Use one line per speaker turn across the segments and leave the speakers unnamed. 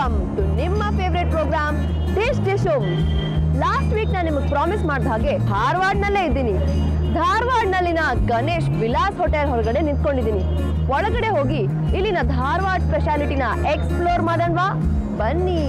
Welcome to ನಿಮ್ಮ favourite programme dish dishum last week ನಾನು ನಿಮಗೆ ಪ್ರಾಮಿಸ್ ಮಾಡಿದ ಹಾಗೆ ಧಾರವಾಡನಲ್ಲೇ ಇದ್ದೀನಿ ಧಾರವಾಡನಲ್ಲಿನ ಗಣೇಶ್ ವಿಲಾಸ್ ಹೋಟೆಲ್ ಹೊರಗಡೆ ನಿಂತ್ಕೊಂಡಿದ್ದೀನಿ ಒಳಗಡೆ ಹೋಗಿ ಇಲ್ಲಿನ ಧಾರವಾಡ ಸ್ಪೆಷಾಲಿಟಿನ ಎಕ್ಸ್ಪ್ಲೋರ್ ಮಾಡೋಣವಾ ಬನ್ನಿ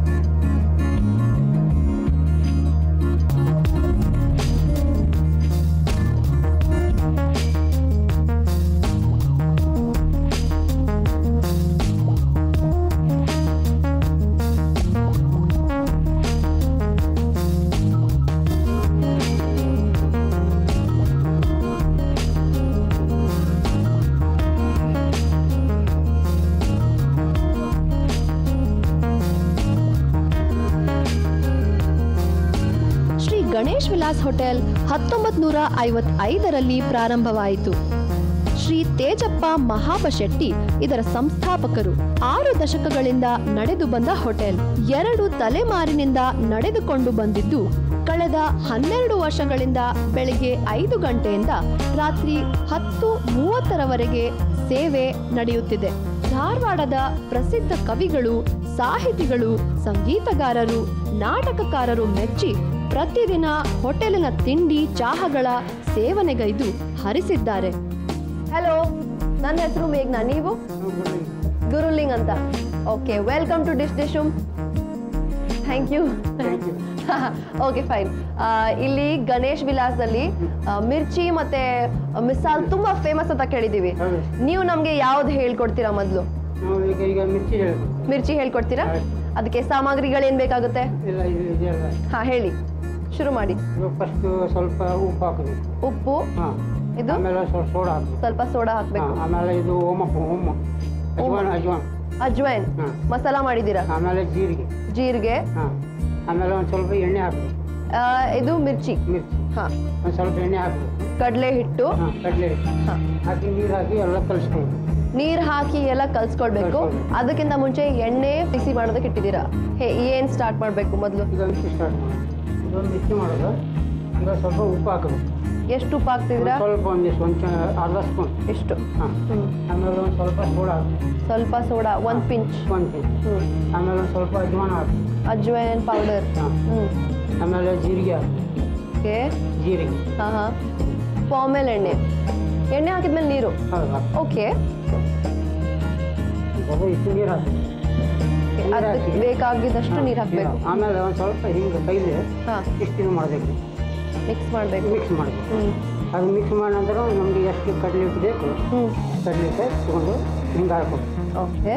ಶ್ರೀ ಗಣೇಶ್ ವಿಲಾಸ್ ಹೋಟೆಲ್ ಹತ್ತೊಂಬತ್ ನೂರ ಐವತ್ತೈದರಲ್ಲಿ ಪ್ರಾರಂಭವಾಯಿತು ಶ್ರೀ ತೇಜಪ್ಪ ಮಹಾಬಶೆಟ್ಟಿ ಇದರ ಸಂಸ್ಥಾಪಕರು ಆರು ದಶಕಗಳಿಂದ ನಡೆದು ಬಂದ ಹೋಟೆಲ್ ಎರಡು ತಲೆಮಾರಿನಿಂದ ನಡೆದುಕೊಂಡು ಬಂದಿದ್ದು ಕಳೆದ ಹನ್ನೆರಡು ವರ್ಷಗಳಿಂದ ಬೆಳಿಗ್ಗೆ ಐದು ಗಂಟೆಯಿಂದ ರಾತ್ರಿ ಹತ್ತು ಮೂವತ್ತರವರೆಗೆ ಸೇವೆ ನಡೆಯುತ್ತಿದೆ ಧಾರವಾಡದ ಪ್ರಸಿದ್ಧ ಕವಿಗಳು ಸಾಹಿತಿಗಳು ಸಂಗೀತಗಾರರು ನಾಟಕಕಾರರು ಮೆಚ್ಚಿ ಪ್ರತಿದಿನ ಹೋಟೆಲಿನ ತಿಂಡಿ ಚಹಾಗಳ ಸೇವನೆಗೈದು ಹರಿಸಿದ್ದಾರೆ ಹಲೋ ನನ್ನ ಹೆಸರು ಮೇಘ್ನಾ ನೀವು ಗುರುಲಿಂಗ್ ಅಂತ okay welcome to dish ಡಿಶುಮ್ thank you okay fine ಇಲ್ಲಿ ಗಣೇಶ್ ವಿಲಾಸದಲ್ಲಿ ಆ, ಮಿರ್ಚಿ ಮತ್ತೆ ಮಿಸಾಲ್ ತುಂಬಾ ಫೇಮಸ್ ಅಂತ ಕೇಳಿದೀವಿ
ಹೌದು.
ನೀವು ನಮ್ಗೆ ಯಾವ್ದು ಹೇಳ್ಕೊಡ್ತೀರಾ ಮೊದಲು
ನಾವು ಈಗ ಈಗ ಮಿರ್ಚಿ ಹೇಳ್ಬೋದು
ಮಿರ್ಚಿ ಹೇಳ್ಕೊಡ್ತೀರಾ
ಹೌದು.
ಅದಕ್ಕೆ ಸಾಮಗ್ರಿಗಳೇನ್ ಬೇಕಾಗುತ್ತೆ
ಇಲ್ಲ ಇದು ಇದೆಲ್ಲ
ಹಾ ಹೇಳಿ ಶುರು ಮಾಡಿ
ಇದು ಫಸ್ಟ್ ಸ್ವಲ್ಪ ಉಪ್ಪು ಹಾಕಬೇಕು
ಉಪ್ಪು
ಹಾಂ
ಇದು
ಆಮೇಲೆ ಸ್ವಲ್ಪ ಸೋಡಾ ಹಾಕಬೇಕು
ಸ್ವಲ್ಪ ಸೋಡಾ
ಹಾಂ
ಹಾಕ್ಬೇಕು
ಆಮೇಲೆ ಇದು ಓಮ ಓಮ ಅಜ್ವಾನ್ ಅಜ್ವಾನ್
ಅಜ್ವೈನ್
ಹಾ.
ಮಸಾಲ ಮಾಡಿದ್ದೀರಾ
ಆಮೇಲೆ ಜೀರಿಗೆ
ಜೀರಿಗೆ
ಹಾಂ ಆಮೇಲೆ ಒಂದು ಸ್ವಲ್ಪ ಎಣ್ಣೆ ಹಾಕಬೇಕು
ಆ, ಇದು ಮಿರ್ಚಿ
ಮಿರ್ಚಿ
ಹಾ
ಒಂದು ಸ್ವಲ್ಪ ಎಣ್ಣೆ ಹಾಕಬೇಕು
ಕಡಲೆ ಹಿಟ್ಟು
ಹಾಂ ಕಡಲೆ ಹಿಟ್ಟು
ಹಾ
ಹಾಕಿ ನೀರು ಹಾಕಿ ಎಲ್ಲ ಕಲಿಸ್ಕೊಳ್ಳಿ
ನೀರ್ ಹಾಕಿ ಎಲ್ಲ ಕಲ್ಸ್ಕೊಳ್ಬೇಕು
ಕಲ್ಸ್ಕೊಳ್ಬೇಕು.
ಅದಕ್ಕಿಂತ ಮುಂಚೆ ಎಣ್ಣೆ ಬಿಸಿ ಮಾಡೋದಕ್ಕೆ ಇಟ್ಟಿದ್ದೀರಾ ಹೇ ಏನ್ ಸ್ಟಾರ್ಟ್ ಮಾಡ್ಬೇಕು ಮೊದಲು
ಈಗ ಮಿರ್ಚಿ ಸ್ಟಾರ್ಟ್ ಮಾಡಿ ಇದೊಂದು ಮಿರ್ಚಿ ಮಾಡೋದು ಈಗ ಸ್ವಲ್ಪ ಉಪ್ಪು ಹಾಕಬೇಕು
ಎಷ್ಟು ಉಪ್ಪು ಹಾಕ್ತಿದ್ದೀರಾ
ಒಂದ್ ಸ್ವಲ್ಪ ಒಂದಿಷ್ಟು ಒಂದು ಚ- ಅರ್ಧ ಸ್ಪೂನ್
ಇಷ್ಟು
ಹಾಂ
ಹ್ಮ್
ಆಮೇಲೆ ಒಂದು ಸ್ವಲ್ಪ ಸೋಡಾ ಹಾಕಿ
ಸ್ವಲ್ಪ ಸೋಡಾ ಒಂದ್ ಪಿಂಚ್
ಒಂದು ಪಿಂಚ್
ಹ್ಮ್
ಆಮೇಲೆ ಒಂದು ಸ್ವಲ್ಪ ಅಜ್ವಾನ ಹಾಕಿ
ಅಜ್ವೈನ್ ಪೌಡರ್
ಹಾಂ
ಹ್ಮ್
ಆಮೇಲೆ ಜೀರಿಗೆ ಹಾಕಿ
ಓಕೆ
ಜೀರಿಗೆ
ಹಾ ಹಾ ಪಾಮೆಲ್ ಎಣ್ಣೆ ಎಣ್ಣೆ ಹಾಕಿದ್ಮೇಲೆ ನೀರು
ಹೌದಾ
ಓಕೆ
ಸ್ವಲ್ಪ ಇಷ್ಟು ನೀರು ಹಾಕಿ ನೀರ್
ಅದಕ್ಕೆ
ಹಾಕಿ.
ಬೇಕಾಗಿದ್ದಷ್ಟು
ಹಾ,
ನೀರು ಹಾಕ್ಬೇಕು
ನೀರು. ಆಮೇಲೆ ಒಂದು ಸ್ವಲ್ಪ ಹಿಂಗೆ ಕೈಲಿ
ಹಾ
ಇಷ್ಟು ಇದು ಮಾಡಬೇಕು
ಮಿಕ್ಸ್ ಮಾಡ್ಬೇಕು
ಮಿಕ್ಸ್ ಮಾಡಬೇಕು
ಹ್ಮ್
ಅದು ಮಿಕ್ಸ್ ಮಾಡಿದ ನಂತರ ನಮಗೆ ಎಷ್ಟು ಕಡಲೆ ಹಿಟ್ಟು ಬೇಕು
ಹ್ಮ್
ಕಡಲೆ ಹಿಟ್ಟು ತಗೊಂಡು ಹಿಂಗೆ ಹಾಕ್ಬೇಕು
ಓಕೆ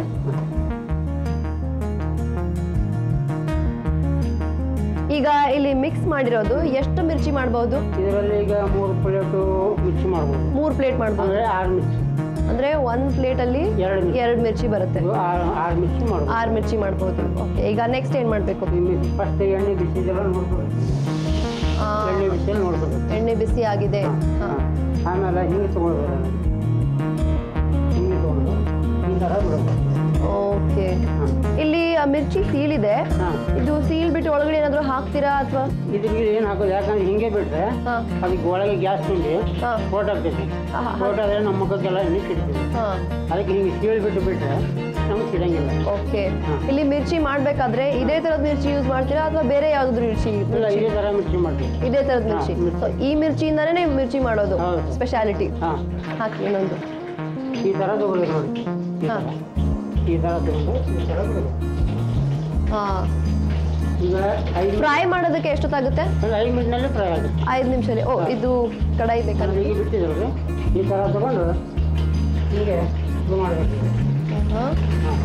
ಈಗ ಇಲ್ಲಿ ಮಿಕ್ಸ್ ಮಾಡಿರೋದು ಎಷ್ಟು ಮಿರ್ಚಿ ಮಾಡ್ಬೋದು
ಇದರಲ್ಲಿ ಈಗ ಮೂರು ಪ್ಲೇಟು ಮಿಕ್ಸ್ ಮಾಡ್ಬೋದು
ಮೂರ್ ಪ್ಲೇಟ್ ಮಾಡ್ಬೋದು
ಅಂದರೆ ಆರು ಮಿಕ್ಸ್
ಅಂದ್ರೆ ಒಂದ್ ಪ್ಲೇಟ್ ಅಲ್ಲಿ
ಎರಡು ಮಿರ್ಚಿ
ಎರಡ್ ಮಿರ್ಚಿ ಬರುತ್ತೆ
ಇದು ಆರು ಆರು ಮಿಕ್ಸ್ ಮಾಡ್ಬೋದು
ಆರ್ ಮಿರ್ಚಿ ಮಾಡ್ಬೋದು ಓಕೆ ಈಗ ನೆಕ್ಸ್ಟ್ ಏನ್ ಮಾಡ್ಬೇಕು
ಫಸ್ಟ್ ಎಣ್ಣೆ ಬಿಸಿದೆಲ್ಲ ನೋಡ್ಬೇಕು
ಆ,
ಎಣ್ಣೆ ಬಿಸಿಯಲ್ಲಿ ನೋಡ್ಬೇಕು
ಎಣ್ಣೆ ಬಿಸಿ ಆಗಿದೆ ಹಾ.
ಆಮೇಲೆ ಹಿಂಗೆ ತೊಗೊಳ್ಬೇಕು ಹಿಂಗೆ ತೊಗೊಂಡು ಈ ಥರ ಬಿಡಬೇಕು
ಓಕೆ
ಹಾಂ
ಇಲ್ಲಿ ಆ ಮಿರ್ಚಿ ಸೀಳಿದೆ
ಹಾಂ
ಇದು ಸೀಲ್ ಬಿಟ್ಟು ಒಳಗಡೆ ಏನಾದ್ರು ಹಾಕ್ತೀರಾ ಅಥವಾ
ಇದ್ರಿಗೆ ಏನು ಹಾಕೋದು ಯಾಕಂದ್ರೆ ಹಿಂಗೆ ಬಿಟ್ಟರೆ
ಹಾ
ಅದಕ್ಕೆ ಒಳಗೆ ಗ್ಯಾಸ್ ತುಂಬಿ
ಹಾ
ಫೋಟೋ ಆಗ್ತೈತಿ
ಹಾ, ಹಾ.
ಫೋಟೋ ಆದರೆ ನಮ್ಮ ಮುಖಕ್ಕೆಲ್ಲ ಎಣ್ಣೆ ಸಿಡ್ತೀವಿ
ಹಾ
ಅದಕ್ಕೆ ಹಿಂಗೆ ಸೀಳ್ ಬಿಟ್ಟು ಬಿಟ್ಟರೆ ನಮ್ಗೆ ಸಿಡಂಗಿಲ್ಲ
ಓಕೆ
ಹಾ.
ಇಲ್ಲಿ ಮಿರ್ಚಿ ಮಾಡ್ಬೇಕಾದ್ರೆ ಇದೇ ತರದ ಮಿರ್ಚಿ ಯೂಸ್ ಮಾಡ್ತೀರಾ ಅಥವಾ ಬೇರೆ ಯಾವ್ದು ಮಿರ್ಚಿ
ಇಲ್ಲ ಇದೇ ಥರ ಮಿರ್ಚಿ ಮಾಡ್ತೀವಿ
ಇದೇ ತರದ
ಹಾ,
ಮಿರ್ಚಿ
ಮಿರ್ಚಿ.
ಸೊ ಈ ಮಿರ್ಚಿಯಿಂದಾನೇ ನೀವು ಮಿರ್ಚಿ ಮಾಡೋದು
ಹೌದು.
ಸ್ಪೆಷಾಲಿಟಿ
ಹಾಂ
ಹಾಕಿ ಇನ್ನೊಂದು
ಈ ಥರ ತಗೊಳ್ಳಿ ನೋಡಿ ಈ
ಹಾ.
ಥರ ಈ ಥರ ತಗೊಂಡು ಈ ಥರ ಬಿಡೋದು.
ಹಾ
ಈಗ ಐದು
ಫ್ರೈ ಮಾಡೋದಕ್ಕೆ ಎಷ್ಟೊತ್ತಾಗುತ್ತೆ
ಒಂದು ಐದು ಮಿನಿಟ್ನಲ್ಲಿ ಫ್ರೈ ಆಗುತ್ತೆ
ಐದು ನಿಮಿಷದಲ್ಲಿ ಓ
ಹಾ.
ಇದು ಕಡಾಯಿ
ನಾನು
ಬೇಕಂದ್ರೆ
ಹೀಗೆ ಬಿಟ್ಟಿದ್ರು ಈ ಥರ ತಗೊಂಡು ಹೀಗೆ ಇದು ಮಾಡಬೇಕು
ಹಾ
ಹಾಂ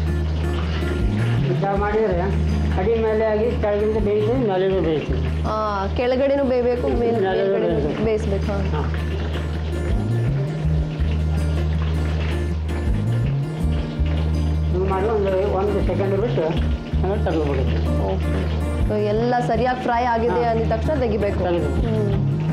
ಈ ಥರ ಮಾಡಿದರೆ ಅಡಿ ಮೇಲೆ ಆಗಿ ಕೆಳಗಿಂದ ಬೇಯಿಸಿ ಮೇಲಿಂದ ಬೇಯಿಸಿ
ಆ, ಕೆಳಗಡೆನೂ ಬೇಯಬೇಕು ಮೇಲ್
ಮೇಲ್ಗಡೆ
ಮೇಲ್ಗಡೆ
ಬೇಯ್ಬೇಕು.
ಬೇಯಿಸ್ಬೇಕು ಹಾ
ಹಾಂ ಹಿಂಗೆ ಮಾಡಿ ಒಂದು ಒಂದು ಸೆಕೆಂಡ್ ಬಿಟ್ಟು ಆಮೇಲೆ ತೆಗೆದುಬಿಡುತ್ತೆ
ಓಕೆ ಸೊ ಎಲ್ಲ ಸರಿಯಾಗಿ ಫ್ರೈ ಆಗಿದೆ
ಹಾ.
ಅಂದಿದ ತಕ್ಷಣ ತೆಗಿಬೇಕು
ತೆಗೆದು
ಹ್ಮ್.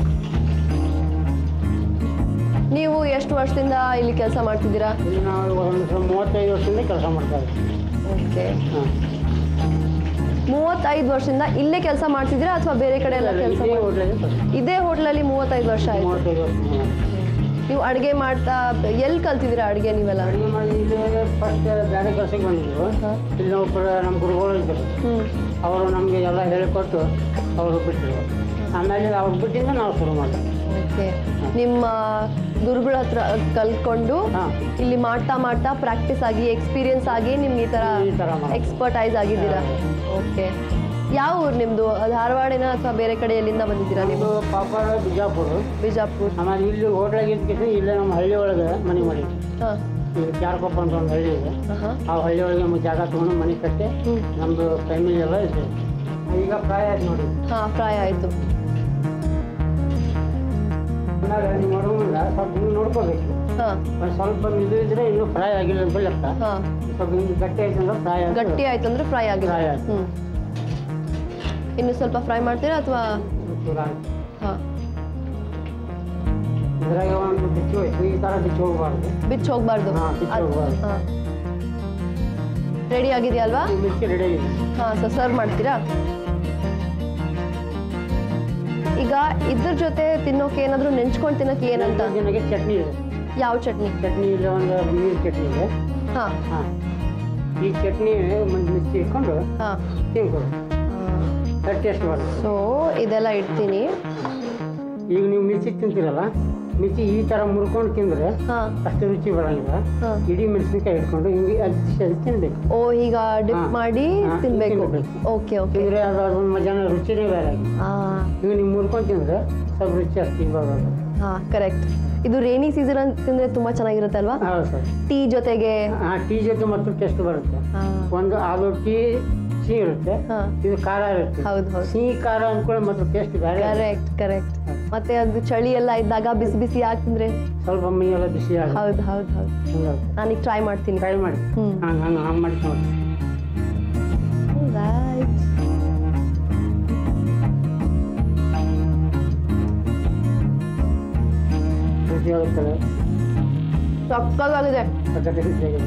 ನೀವು ಎಷ್ಟು ವರ್ಷದಿಂದ ಇಲ್ಲಿ ಕೆಲಸ ಮಾಡ್ತಿದ್ದೀರಾ
ಇಲ್ಲಿ ನಾವು ಒಂದು ಮೂವತ್ತೈದು ವರ್ಷದಿಂದ ಕೆಲಸ ಮಾಡ್ತಾ ಇದ್ದೀವಿ
ಓಕೆ
ಹಾಂ
ಮೂವತ್ತೈದು ವರ್ಷದಿಂದ ಇಲ್ಲೇ ಕೆಲಸ ಮಾಡ್ತಿದ್ದೀರಾ ಅಥವಾ ಬೇರೆ ಕಡೆ ಎಲ್ಲ ಕೆಲಸ
ಇದೇ ಹೋಟ್ಲಲ್ಲಿ ಕೆಲಸ
ಇದೇ ಹೋಟ್ಲಲ್ಲಿ ಮೂವತ್ತೈದು ವರ್ಷ ಆಯ್ತು
ಮೂವತ್ತೈದು ವರ್ಷದಿಂದ
ನೀವು ಅಡುಗೆ ಮಾಡ್ತಾ ಎಲ್ಲಿ ಕಲ್ತಿದ್ದೀರಾ ಅಡುಗೆ ನೀವೆಲ್ಲ
ಅಡುಗೆ ಮಾಡಿ ಇಲ್ಲಿ ಫಸ್ಟ್ ಬೇರೆ ಕೆಲಸಕ್ಕೆ ಬಂದಿದ್ರು
ಹಾಂ
ಇಲ್ಲಿ ನಾವು ಕೂಡ ನಮ್ಮ ಗುರುಗಳು ಇದ್ದರು
ಹ್ಞೂ
ಅವರು ನಮಗೆ ಎಲ್ಲ ಹೇಳಿಕೊಟ್ಟು ಅವರು ಬಿಟ್ಟರು ಆಮೇಲೆ ಅವ್ರು ಬಿಟ್ಟಿಂದ ನಾವು ಶುರು ಮಾಡಿದ್ವಿ
ಓಕೆ ನಿಮ್ಮ ಗುರುಗಳ ಹತ್ರ ಕಲ್ತ್ಕೊಂಡು
ಹಾಂ
ಇಲ್ಲಿ ಮಾಡ್ತಾ ಮಾಡ್ತಾ ಪ್ರಾಕ್ಟೀಸ್ ಆಗಿ ಎಕ್ಸ್ಪೀರಿಯನ್ಸ್ ಆಗಿ ನಿಮ್ಗೆ ಈ ಥರ
ಈ ಥರ ಮಾಡಿ
ಎಕ್ಸ್ಪರ್ಟೈಸ್ ಆಗಿದ್ದೀರಾ ಓಕೆ ಯಾವ ಊರು ನಿಮ್ಮದು ಧಾರವಾಡಿನ ಅಥವಾ ಬೇರೆ ಕಡೆ ಎಲ್ಲಿಂದ ಬಂದಿದ್ದೀರಾ ನೀವು
ಇದು ಪಾಪಾಡ ಬಿಜಾಪುರ
ಬಿಜಾಪುರ್
ಆಮೇಲೆ ಇಲ್ಲಿ ಹೋಟ್ಲಾಗ ಇದ್ದಕ್ಕೆ ಇಲ್ಲೇ ನಮ್ಮ ಹಳ್ಳಿ ಒಳಗೆ ಮನೆ ಮಾಡಿ
ಹಾಂ
ಈಗ ಕ್ಯಾರ್ಕೊಪ್ಪ ಅಂತ ಒಂದು ಹಳ್ಳಿ ಇದೆ
ಹಾಂ
ಆ ಹಳ್ಳಿ ಒಳಗೆ ನಮಗೆ ಜಾಗ ತೊಗೊಂಡು ಮನೆ ಕಟ್ಟಿ
ಹ್ಞೂ
ನಮ್ಮದು ಫ್ಯಾಮಿಲಿ ಎಲ್ಲ ಇದೆ ಈಗ ಪ್ರಾಯ ಆಯ್ತು ನೋಡಿ
ಹಾಂ ಪ್ರಾಯ ಆಯಿತು
ಆಮೇಲೆ ನೀವು ನೋಡುವುದಿಲ್ಲ ಸ್ವಲ್ಪ ನೀವು ನೋಡ್ಕೋಬೇಕು
ಹಾಂ
ಒಂದು ಸ್ವಲ್ಪ ಮಿದು ಇದ್ರೆ ಇನ್ನೂ ಫ್ರೈ ಆಗಿಲ್ಲ ಅಂತ ಲೆಕ್ಕ
ಹಾಂ
ಸ್ವಲ್ಪ ಹಿಂಗೆ ಗಟ್ಟಿ ಆಯ್ತು ಅಂದ್ರೆ ಫ್ರೈ ಆಯ್ತು
ಗಟ್ಟಿ ಆಯ್ತು ಅಂದ್ರೆ ಫ್ರೈ ಆಗಿದೆ
Fry ಆಯ್ತು.
ಹ್ಞೂ ಇನ್ನು ಸ್ವಲ್ಪ ಫ್ರೈ ಮಾಡ್ತೀರಾ ಅಥವಾ
ಚೂರು ಆಯ್ತು.
ಹಾಂ
ಇದ್ರಾಗ ಒಂದು ಬಿಚ್ಚು ಹೋಯ್ತು ಈ ಥರ ಬಿಚ್ಚು ಹೋಗಬಾರ್ದು
ಬಿಚ್ಚಿ ಹೋಗ್ಬಾರ್ದು
ಹಾ, ಬಿಚ್ಚಿ ಹೋಗ್ಬಾರ್ದು.
ಹಾಂ ರೆಡಿ ಆಗಿದೆಯಲ್ವಾ
ಈ ಮಿರ್ಚಿ ರೆಡಿ ಆಗಿದೆ
ಹಾಂ ಸೊ ಸರ್ವ್ ಮಾಡ್ತೀರಾ ಈಗ ಇದ್ರ ಜೊತೆ ತಿನ್ನೋಕೆ ಏನಾದರೂ ನೆಂಚ್ಕೊಂಡು ತಿನ್ನೋಕೆ ಏನಂತ
ಜನಕ್ಕೆ ಚಟ್ನಿ ಇದೆ
ಯಾವ ಚಟ್ನಿ
ಚಟ್ನಿ ಇಲ್ಲಿ ಒಂದು ನೀರು ಚಟ್ನಿ ಇದೆ
ಹಾಂ
ಹಾಂ ಈ ಚಟ್ನಿ ಒಂದು ಮಿರ್ಚಿ ಇಟ್ಕೊಂಡು
ಹಾಂ
ತಿನ್ಕೊಡು ಅದು ಟೇಸ್ಟ್ ಬರುತ್ತೆ
ಸೊ ಇದೆಲ್ಲ ಇಡ್ತೀನಿ
ಈಗ ನೀವು ಮಿರ್ಚಿ ತಿಂತೀರಲ್ಲ ಮಿರ್ಚಿ ಈ ಥರ ಮುರ್ಕೊಂಡು ತಿಂದರೆ
ಹಾಂ
ಅಷ್ಟು ರುಚಿ ಬರೋಂಗಿಲ್ಲ
ಹಾಂ
ಇಡೀ ಮೆಣಸಿನ್ಕಾಯಿ ಇಟ್ಕೊಂಡು ಹಿಂಗೆ ಅದು ಅದು ತಿನ್ಬೇಕು
ಓ ಈಗ ಡಿಪ್
ಹಾ.
ಮಾಡಿ
ಹಾ,
ತಿನ್ನಬೇಕು
ತಿನ್ಬೇಕು.
ಓಕೆ ಓಕೆ
ತಿಂದರೆ ಅದು ಅದೊಂದು ಮಜಾನ ರುಚಿನೇ ಬೇರೆ ಆಗಿ
ಹಾಂ
ಈಗ ನೀವು ಮುರ್ಕೊಂಡು ತಿಂದರೆ ಸ್ವಲ್ಪ ರುಚಿ ಅಷ್ಟು ಬರೋದು
ಹಾಂ ಕರೆಕ್ಟ್ ಇದು ರೇನಿ ಸೀಸನ್ ಅಂತ ತಿಂದರೆ ತುಂಬ ಚೆನ್ನಾಗಿರುತ್ತೆ ಅಲ್ವಾ
ಹೌದು ಸರ್
ಟೀ ಜೊತೆಗೆ
ಹಾಂ ಟೀ ಜೊತೆ ಮತ್ತು ಟೇಸ್ಟ್ ಬರುತ್ತೆ
ಹಾಂ
ಒಂದು ಅದು ಟೀ ಸಿಹಿ ಇರುತ್ತೆ
ಹಾಂ
ಇದು ಖಾರ ಇರುತ್ತೆ
ಹೌದು ಹೌದು
ಸಿಹಿ ಖಾರ ಅಂದ್ಕೊಳ್ಳಿ ಮತ್ತು ಟೇಸ್ಟ್ ಬೇರೆ
ಕರೆಕ್ಟ್ ಕರೆಕ್ಟ್ ಮತ್ತೆ ಅದು ಚಳಿ ಎಲ್ಲ ಇದ್ದಾಗ ಬಿಸಿ ಬಿಸಿ ಹಾಕಿದ್ರೆ
ಸ್ವಲ್ಪ ಮೈಯೆಲ್ಲ ಬಿಸಿ ಆಗುತ್ತೆ
ಹೌದು ಹೌದು ಹೌದು
ಹಿಂಗಾಗಿ
ನಾನೀಗ ಟ್ರೈ ಮಾಡ್ತೀನಿ
ಟ್ರೈ ಮಾಡಿ
ಹ್ಞೂ
ಹಂಗೆ ಹಂಗೆ ಹಂಗೆ ಮಾಡಿ ನೋಡಿ
ರೈಟ್
ರುಚಿ ಆಗುತ್ತದೆ
ಸಕ್ಕತ್ತಾಗಿದೆ
ಪದ್ಧತಿ ರುಚಿಯಾಗಿದೆ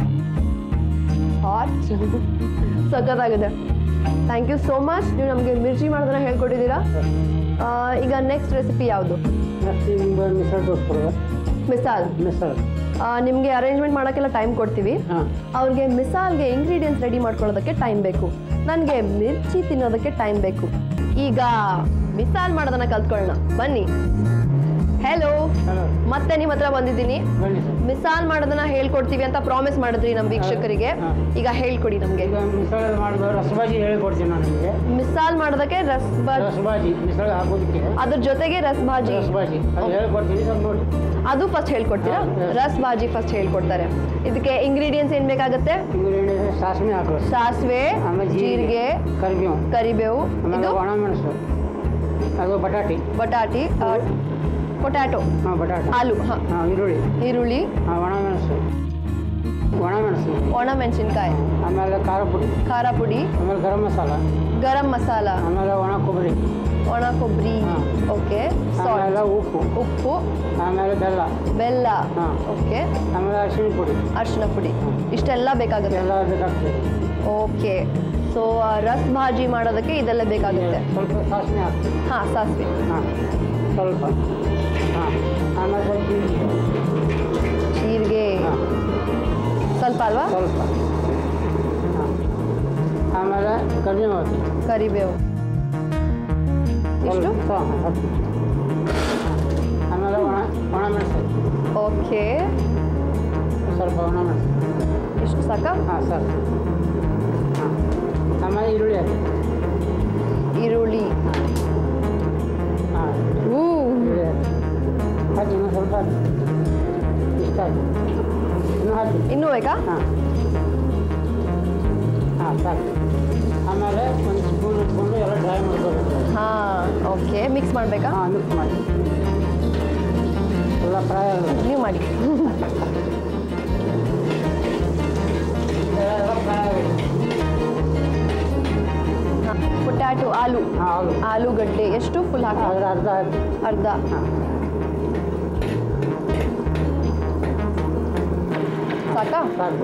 ಹಾಟ್ ಸಖತ್ತಾಗಿದೆ ಥ್ಯಾಂಕ್ ಯು ಸೋ ಮಚ್ ನೀವು ನಮಗೆ ಮಿರ್ಚಿ ಮಾಡೋದನ್ನ ಹೇಳ್ಕೊಟ್ಟಿದ್ದೀರಾ ಆ, ಈಗ ನೆಕ್ಸ್ಟ್ ರೆಸಿಪಿ ಯಾವುದು
ನೆಕ್ಸ್ಟ್ ನಿಮ್ಗೆ ಮಿಸಲ್ ತೋರಿಸ್ಕೊಡುವ
ಮಿಸಾಲ್
ಮಿಸಲ್
ನಿಮಗೆ ಅರೇಂಜ್ಮೆಂಟ್ ಮಾಡೋಕ್ಕೆಲ್ಲ ಟೈಮ್ ಕೊಡ್ತೀವಿ
ಹಾಂ
ಅವ್ರಿಗೆ ಮಿಸಾಲ್ಗೆ ಇಂಗ್ರೀಡಿಯೆಂಟ್ಸ್ ರೆಡಿ ಮಾಡ್ಕೊಳ್ಳೋದಕ್ಕೆ ಟೈಮ್ ಬೇಕು ನನಗೆ ಮಿರ್ಚಿ ತಿನ್ನೋದಕ್ಕೆ ಟೈಮ್ ಬೇಕು ಈಗ ಮಿಸಾಲ್ ಮಾಡೋದನ್ನ ಕಲ್ತ್ಕೊಳ್ಳೋಣ ಬನ್ನಿ ಹೆಲೋ
ಹಲೋ
ಮತ್ತೆ ನಿಮ್ಮ ಹತ್ರ ಬಂದಿದ್ದೀನಿ
ಬನ್ನಿ ಸರ್
ಮಿಸಾಲ್ ಮಾಡೋದನ್ನ ಹೇಳ್ಕೊಡ್ತೀವಿ ಅಂತ ಪ್ರಾಮಿಸ್ ಮಾಡಿದ್ರಿ ನಮ್ಮ ವೀಕ್ಷಕರಿಗೆ
ಹಾ.
ಈಗ ಹೇಳ್ಕೊಡಿ ನಮಗೆ
ಈಗ ಮಿಸಲ್ ಮಾಡಿದ ರಸಬಾಜಿ ಹೇಳಿಕೊಡ್ತೀನಿ ನಾನು ನಿಮಗೆ
ಮಿಸಾಲ್ ಮಾಡೋದಕ್ಕೆ ರಸ್
ರಸಬಾಜಿ ಮಿಸಲ್ ಹಾಕೋದಕ್ಕೆ
ಅದ್ರ ಜೊತೆಗೆ ರಸ್ ಭಾಜಿ
ರಸಬಾಜಿ ಅದು ಹೇಳ್ಕೊಡ್ತೀನಿ ಸ್ವಲ್ಪ ನೋಡಿ
ಅದು ಫಸ್ಟ್ ಹೇಳ್ಕೊಡ್ತೀರಾ
ಹಾ, yes.
ರಸ್ ಭಾಜಿ ಫಸ್ಟ್ ಹೇಳ್ಕೊಡ್ತಾರೆ ಇದಕ್ಕೆ ಇಂಗ್ರೀಡಿಯೆಂಟ್ಸ್ ಏನ್ ಬೇಕಾಗುತ್ತೆ
ಇಂಗ್ರೀಡಿಯೆಂಟ್ ಸಾಸಿವೆ ಹಾಕೋದು
ಸಾಸಿವೆ
ಆಮೇಲೆ
ಜೀರಿಗೆ
ಕರಿಬೇವು
ಕರಿಬೇವು
ಆಮೇಲೆ
ಇದು
ಒಣ ಮೆಣಸು ಅದು ಬಟಾಟಿ
ಬಟಾಟಿ ಪೊಟ್ಯಾಟೊ
ಹಾಂ ಬಟಾಟಿ
ಆಲೂ ಹಾ
ಹಾಂ ಈರುಳ್ಳಿ
ಈರುಳ್ಳಿ
ಹಾಂ ಒಣ ಮೆಣಸು ಒಣ ಮೆಣಸು
ಒಣ ಮೆಣಸಿನ್ಕಾಯಿ
ಆಮೇಲೆ ಖಾರ ಪುಡಿ
ಖಾರ ಪುಡಿ
ಆಮೇಲೆ ಗರಂ ಮಸಾಲ
ಗರಂ ಮಸಾಲ
ಆಮೇಲೆ ಒಣ ಕೊಬ್ಬರಿ
ಒಣ ಕೊಬ್ಬರಿ
ಹಾ.
ಓಕೆ
ಆಮೇಲೆ
ಸಾಲ್ಟ್
ಉಪ್ಪು
ಉಪ್ಪು
ಆಮೇಲೆ ಬೆಲ್ಲ
ಬೆಲ್ಲ
ಹಾ.
ಓಕೆ
ಆಮೇಲೆ ಅರಿಶಿಣ ಪುಡಿ
ಅರಿಶಿನ ಪುಡಿ ಇಷ್ಟೆಲ್ಲ ಬೇಕಾಗುತ್ತೆ
ಎಲ್ಲ ಬೇಕಾಗ್ತದೆ
ಓಕೆ ಸೊ ರಸ್ ಭಾಜಿ ಮಾಡೋದಕ್ಕೆ ಇದೆಲ್ಲ ಬೇಕಾಗುತ್ತೆ
ಸ್ವಲ್ಪ ಸಾಸಿವೆ ಹಾಕ್ತೀವಿ
ಹಾಂ ಸಾಸಿವೆ
ಹಾಂ ಸ್ವಲ್ಪ ಹಾಂ ಆಮೇಲೆ ಸ್ವಲ್ಪ ಜೀರಿಗೆ.
ಜೀರಿಗೆ
ಹಾಂ
ಸ್ವಲ್ಪ ಅಲ್ವಾ
ಸ್ವಲ್ಪ ಹಾಂ ಆಮೇಲೆ ಕರಿಬೇವು ಹಾಕಿ
ಕರಿಬೇವು ಇಷ್ಟು
ಸ್ವಲ್ಪ ಹಾಂ ಹಾಕಿ ಹಾಂ. ಆಮೇಲೆ ಒಣ ಒಣ ಮೆಣಸು
ಓಕೆ
ಸ್ವಲ್ಪ ಒಣ ಮೆಣಸು
ಇಷ್ಟು ಸಾಕಾ
ಹಾಂ ಸರ್ ಹಾಂ ಆಮೇಲೆ ಈರುಳ್ಳಿ ಹಾಕಿ
ಈರುಳ್ಳಿ
ಹಾಂ
ಊ
ಈರುಳ್ಳಿ ಹಾಕಿ ಹಾಕಿ ಇನ್ನೂ ಸ್ವಲ್ಪ ಹಾಕಿ ಇಷ್ಟ ಹಾಕಿ ಇನ್ನೂ ಹಾಕಿ
ಇನ್ನೂ ಬೇಕಾ
ಹಾಂ ಹಾಂ ಸಾಕು ಆಮೇಲೆ ಒಂದು ಸ್ಪೂನ್ ಇಟ್ಕೊಂಡು ಎಲ್ಲ ಡ್ರೈ ಮಾಡ್ಕೋಬೇಕು
ಹಾಂ ಓಕೆ ಮಿಕ್ಸ್ ಮಾಡಬೇಕಾ
ಹಾಂ ಮಿಕ್ಸ್ ಮಾಡಿ ಎಲ್ಲ ಫ್ರೈ ಆಗಬೇಕು
ನೀವು ಮಾಡಿ
ಎಲ್ಲ ಫ್ರೈ ಆಗಬೇಕು
ಹಾಂ ಪೊಟ್ಯಾಟೊ ಆಲೂ
ಹಾಂ ಹೌದು
ಆಲೂಗಡ್ಡೆ ಎಷ್ಟು ಫುಲ್ ಹಾಕಿ
ಅದ್ರ ಅರ್ಧ ಹಾಕಿ
ಅರ್ಧ
ಹಾಂ
ಸಾಕಾ
ಸಾಕು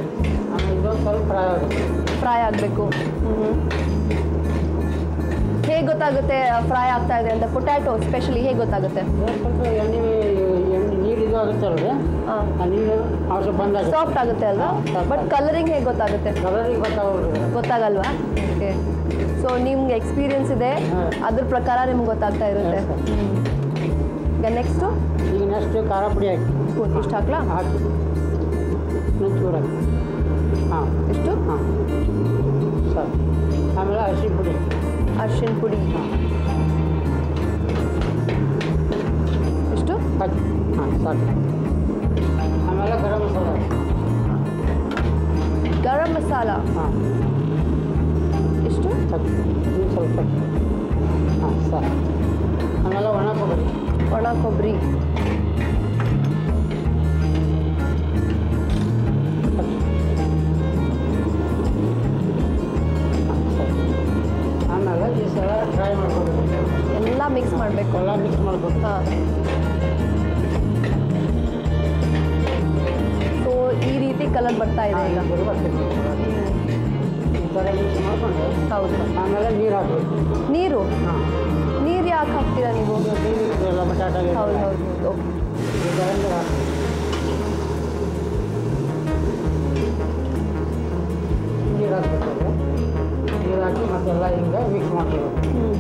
ಆಮೇಲೆ ಇದೊಂದು ಸ್ವಲ್ಪ ಫ್ರೈ ಆಗಬೇಕು
ಫ್ರೈ ಆಗಬೇಕು ಹ್ಞೂ ಹೇಗೆ ಗೊತ್ತಾಗುತ್ತೆ ಫ್ರೈ ಆಗ್ತಾ ಇದೆ ಅಂತ ಪೊಟ್ಯಾಟೊ ಸ್ಪೆಷಲಿ ಹೇಗೆ ಗೊತ್ತಾಗುತ್ತೆ
ಸ್ವಲ್ಪ ಎಣ್ಣೆ ಎಣ್ಣೆ ನೀರು ಇದು ಆಗುತ್ತಲ್ರಿ
ಹಾಂ
ಆ ನೀರು ಅಂಶ ಬಂದಾಗ
ಸಾಫ್ಟ್ ಆಗುತ್ತೆ ಅಲ್ವಾ
soft
ಬಟ್ ಕಲರಿಂಗ್ ಹೇಗೆ ಗೊತ್ತಾಗುತ್ತೆ
ಕಲರಿಗೆ ಗೊತ್ತಾಗೋದು
ಗೊತ್ತಾಗಲ್ವಾ ಓಕೆ ಸೊ ನಿಮ್ಗೆ ಎಕ್ಸ್ಪೀರಿಯನ್ಸ್ ಇದೆ
ಹಾ.
ಅದ್ರ ಪ್ರಕಾರ ನಿಮ್ಗೆ ಗೊತ್ತಾಗ್ತಾ ಇರುತ್ತೆ
Yes, sir.
ಈಗ ನೆಕ್ಸ್ಟು
ಈಗ ನೆಕ್ಸ್ಟ್ ಖಾರ ಪುಡಿ ಹಾಕಿ
ಇಷ್ಟು ಹಾಕ್ಲಾ
ಹಾಕಿ ಇನ್ನೊಂದು ಚೂರು ಹಾಕಿ ಹಾಂ
ಇಷ್ಟು
ಹಾಂ ಸರಿ ಆಮೇಲೆ ಅರಿಶಿನ ಪುಡಿ
ಅರಿಶಿನ ಪುಡಿ ಇಷ್ಟು
ಹಾಕಿ ಹಾಂ ಸಾಕು ಆಮೇಲೆ ಗರಂ ಮಸಾಲ
ಗರಂ ಮಸಾಲ
ಹಾಂ
ಇಷ್ಟು
ಹಾಕಿ ಇನ್ನು ಸ್ವಲ್ಪ ಹಾಕಿ ಹಾಂ ಸಾಕು ಆಮೇಲೆ ಒಣ ಕೊಬ್ಬರಿ
ಒಣ ಕೊಬ್ಬರಿ
ಹಾಕಿ ಹಾಂ ಸರಿ ಆಮೇಲೆ ಈ ಸಲ ಫ್ರೈ ಮಾಡ್ಕೋಬೇಕು
ಎಲ್ಲ ಮಿಕ್ಸ್ ಮಾಡಬೇಕು
ಎಲ್ಲ ಮಿಕ್ಸ್ ಮಾಡ್ಬೇಕು
ಹಾಂ ಸೊ ಈ ರೀತಿ ಕಲರ್ ಬರ್ತಾ ಇದೆ ಈಗ
ಹಾಂ, ಬರ್ತೈತಿ. ಈ ಥರ ಮಿಕ್ಸ್ ಮಾಡ್ಕೊಂಡು
ಹೌದು
ಆಮೇಲೆ ನೀರು ಹಾಕಬೇಕು
ನೀರು
ಹಾಂ
ನೀರು ಯಾಕೆ ಹಾಕ್ತೀರಾ ನೀವು
ನೀರು ಎಲ್ಲ ಬಟಾಟ
ಹೌದು ಹೌದು ಹೌದು
ಈ ಥರ ನೀರು ಹಾಕ್ಬೇಕು ನೀರು ಹಾಕ್ಬೇಕು ನೀರು ಹಾಕಿ ಮತ್ತೆಲ್ಲ ಹಿಂಗೆ ಮಿಕ್ಸ್ ಮಾಡ್ಕೋಬೇಕು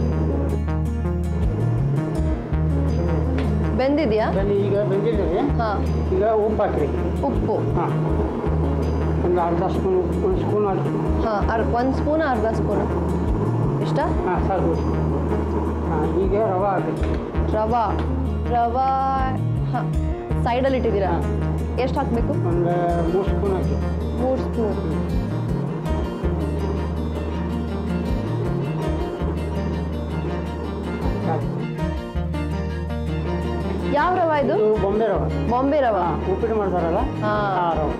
ಬೆಂದಿದೆಯಾ
ಬೆಂದು ಈಗ ಬೆಂದಿದ್ದೀವಿ
ಹಾಂ
ಈಗ ಉಪ್ಪು ಹಾಕ್ರಿ
ಉಪ್ಪು
ಹಾಂ ಒಂದು ಅರ್ಧ ಸ್ಪೂನ್ ಒಂದು ಸ್ಪೂನ್ ಹಾಕಿ
ಹಾಂ ಅರ್ ಒಂದು ಸ್ಪೂನ್ ಅರ್ಧ ಸ್ಪೂನು ಇಷ್ಟ
ಹಾಂ ಸಾಕು ಹಾಂ ಈಗ ರವೆ ಹಾಕಿ
ರವಾ ರವಾ ಹಾಂ ಸೈಡಲ್ಲಿ ಇಟ್ಟಿದ್ದೀರಾ
ಹಾಂ.
ಎಷ್ಟು ಹಾಕಬೇಕು
ಒಂದು ಮೂರು ಸ್ಪೂನ್ ಹಾಕಿ
ಮೂರು ಸ್ಪೂನ್
ಸಾಕು
ಯಾವ ರವಾ ಇದು
ಇದು ಬೊಂಬೆ ರವೆ
ಬಾಂಬೆ ರವಾ
ಹಾಂ ಉಪ್ಪಿಟ್ಟು ಮಾಡ್ತಾರಲ್ಲ
ಹಾಂ
ಆ ರವೆ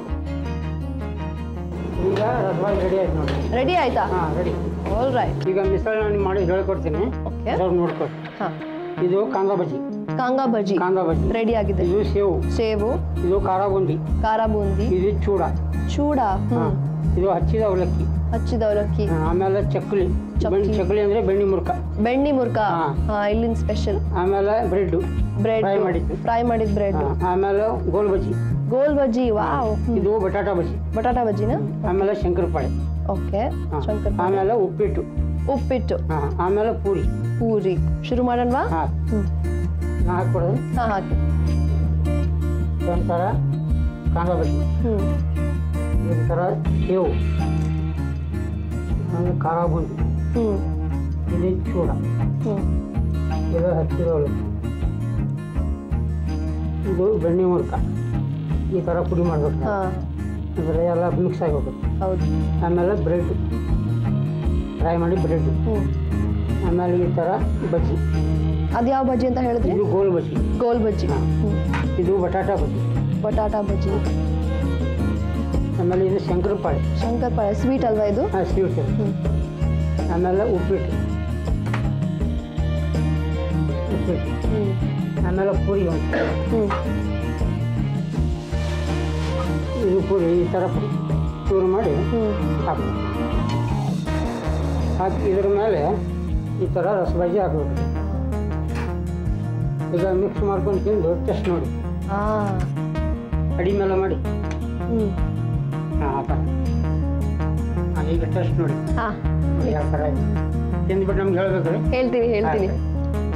ಈಗ ರಸಬಾಯಿ ರೆಡಿ ಆಯ್ತು ನೋಡಿ
ರೆಡಿ ಆಯ್ತಾ
ಹಾಂ ರೆಡಿ
ಆಲ್ ರೈಟ್
ಈಗ ಮಿಸಲ್ ನಾನು ಮಾಡಿ ಹೇಳ್ಕೊಡ್ತೀನಿ
ಓಕೆ
ಸ್ವಲ್ಪ ನೋಡ್ಕೊಡಿ
ಹಾಂ
ಇದು ಕಾಂದ ಬಜ್ಜಿ
ಕಾಂಗಾ ಬಜ್ಜಿ
ಕಾಂದ ಬಜ್ಜಿ
ರೆಡಿ ಆಗಿದೆ
ಇದು ಸೇವು
ಸೇವು
ಇದು ಖಾರ ಬುಂದಿ
ಖಾರ ಬೂಂದಿ
ಇದು ಚೂಡ
ಚೂಡ ಹ್ಞೂ
ಹಾಂ ಇದು ಹಚ್ಚಿದ ಅವಲಕ್ಕಿ
ಹಚ್ಚಿದ ಅವಲಕ್ಕಿ
ಹಾ, ಆಮೇಲೆ ಚಕ್ಲಿ
ಚಕ್ಲಿ.
ಬೆಣ್ಣೆ ಚಕ್ಲಿ ಅಂದರೆ ಬೆಣ್ಣೆ ಮುರ್ಕ
ಬೆಣ್ಣಿ ಮುರ್ಕ
ಹಾ.
ಹಾಂ ಇಲ್ಲಿನ ಸ್ಪೆಷಲ್
ಆಮೇಲೆ ಬ್ರೆಡ್ಡು
ಬ್ರೆಡ್
Fry ಮಾಡಿದ್ದು.
ಫ್ರೈ ಮಾಡಿದ ಬ್ರೆಡ್
ಹಾ, ಆಮೇಲೆ ಗೋಲ್ ಬಜ್ಜಿ
ಗೋಲ್ ಬಜ್ಜಿ ವಾವ್
ಇದು ಬಟಾಟಾ ಬಜ್ಜಿ
ಬಟಾಟಾ ಬಜ್ಜಿನ
ಆಮೇಲೆ ಶಂಕರಪಾಳೆ
ಓಕೆ
ಹಾ.
ಶಂಕರ್
ಆಮೇಲೆ ಉಪ್ಪಿಟ್ಟು
ಉಪ್ಪಿಟ್ಟು
ಹಾ, ಆಮೇಲೆ ಪೂರಿ
ಪೂರಿ ಶುರು ಮಾಡೋಣವಾ
ಹಾಂ
ಹ್ಞೂ
ಹಾಕ್ಕೊಡೋದು
ಹಾಂ ಹಾಕಿ
ಒಂಥರ ಕಾಂದ ಬಜ್ಜಿ
ಹ್ಞೂ
ಒಂಥರ ಸೇವು ಆಮೇಲೆ ಖಾರ ಬುಂದಿ
ಹ್ಞೂ
ಇದು ಚೂಡ
ಹ್ಞೂ
ಇದು ಹಚ್ಚಿದ ಅವಲಕ್ಕಿ ಇದು ಬೆಣ್ಣೆ ಮುರ್ಕ ಈ ಥರ ಪುಡಿ ಮಾಡ್ಬೇಕು
ಹಾಂ
ಅಂದರೆ ಎಲ್ಲ ಮಿಕ್ಸ್ ಆಗಿ ಹೋಗುತ್ತೆ
ಹೌದು
ಆಮೇಲೆ ಬ್ರೆಡ್ ಫ್ರೈ ಮಾಡಿ ಬ್ರೆಡ್
ಹ್ಞೂ
ಆಮೇಲೆ ಈ ಥರ ಬಜ್ಜಿ
ಅದು ಯಾವ ಬಜ್ಜಿ ಅಂತ ಹೇಳಿದ್ರಿ
ಇದು ಗೋಲ್ ಬಜ್ಜಿ
ಗೋಲ್ ಬಜ್ಜಿ
ಹಾ.
ಹ್ಞೂ
ಇದು ಬಟಾಟಾ ಬಜ್ಜಿ
ಬಟಾಟಾ ಬಜ್ಜಿ
ಆಮೇಲೆ ಇದು ಶಂಕರಪಾಳೆ
ಶಂಕರ್ ಪಾಳೆ ಸ್ವೀಟ್ ಅಲ್ವಾ ಇದು
ಹಾಂ ಸ್ವೀಟ್
ಹ್ಞೂ
ಆಮೇಲೆ ಉಪ್ಪಿಟ್ಟು ಉಪ್ಪಿಟ್ಟು
ಹ್ಞೂ
ಆಮೇಲೆ ಪೂರಿ ಒಂದು
ಹ್ಞೂ
ಇದು ಪೂರಿ ಈ ಥರ ಪುಡಿ ಚೂರು ಮಾಡಿ
ಹ್ಞೂ
ಹಾಕು ಹಾಕಿ ಇದ್ರ ಮೇಲೆ ಈ ಥರ ರಸಬಾಜಿ ಹಾಕಬೇಕು ಈಗ ಮಿಕ್ಸ್ ಮಾಡ್ಕೊಂಡು ತಿಂದು ಟೆಸ್ಟ್ ನೋಡಿ
ಹಾಂ
ಅಡಿ ಮೇಲೆ ಮಾಡಿ
ಹ್ಞೂ
ಹಾಂ ಆ ಥರ ಹಾಂ ಈಗ ಟೆಸ್ಟ್ ನೋಡಿ
ಹಾಂ
ಯಾವ ಥರ ಇದೆ ತಿಂದ್ಬಿಟ್ಟು ನಮ್ಗೆ ಹೇಳ್ಬೇಕ್ರಿ
ಹೇಳ್ತೀನಿ ಹೇಳ್ತೀನಿ
ಆಯ್ತು.